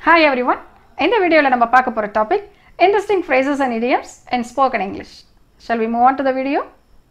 Hi every one இந்த வீடியோவில் நம்ம பார்க்க போகிற topic interesting phrases and idioms in spoken English. Shall we move on to the video?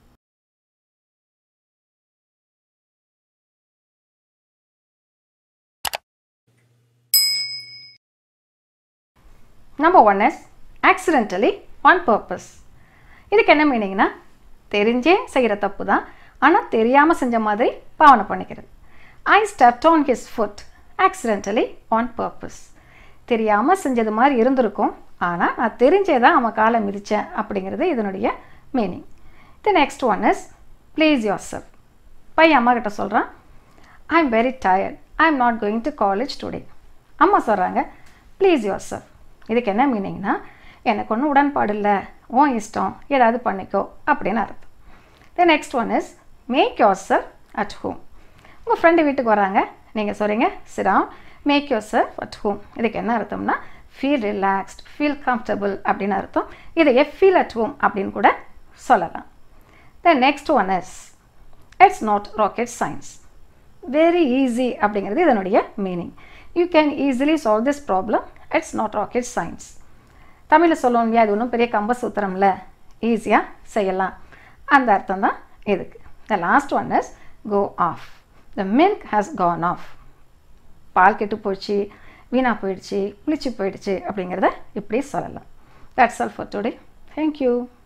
Number one is accidentally on purpose. இதுக்கு என்ன மீனிங்னா தெரிஞ்சே செய்கிற தப்பு தான் ஆனால் தெரியாமல் செஞ்ச மாதிரி பாவனை பண்ணிக்கிறது ஐ stepped on his foot accidentally on purpose. தெரியாமல் செஞ்சது மாதிரி இருந்திருக்கும் ஆனால் நான் தெரிஞ்சே தான் அவன் காலை மிதித்தேன் அப்படிங்கிறது இதனுடைய meaning the next one is please yourself பையன் அம்மா கிட்ட சொல்கிறான் I am very tired I am not going to college today அம்மா சொல்கிறாங்க ப்ளீஸ் யோர் செல்ஃப் இதுக்கு என்ன மீனிங்னா எனக்கு ஒன்றும் உடன்பாடு இல்லை உன் இஷ்டம் ஏதாவது பண்ணிக்கோ அப்படின்னு அர்த்தம் the next one is make yourself at home உங்கள் ஃப்ரெண்டு வீட்டுக்கு வராங்க நீங்கள் சொல்கிறீங்க சிராம் make yourself at home இதுக்கு என்ன அர்த்தம்னா ஃபீல் ரிலாக்ஸ்ட் ஃபீல் கம்ஃபர்டபுள் அப்படின்னு அர்த்தம் இதையே ஃபீல் அட் ஹோம் அப்படின்னு கூட சொல்லலாம் the next one is it's not rocket science very easy அப்படிங்கிறது இதனுடைய meaning you can easily solve this problem it's not rocket science தமிழில் சொல்லணும் இல்லையா இது ஒன்றும் பெரிய கம்ப சூத்திரம்ல ஈஸியாக செய்யலாம் அந்த அர்த்தம் தான் இதுக்கு the last one is go off the milk has gone off பால் கெட்டு போயிடுச்சு வீணாக போயிடுச்சு புளிச்சு போயிடுச்சு அப்படிங்கிறத இப்படி சொல்லலாம் that's all for today thank you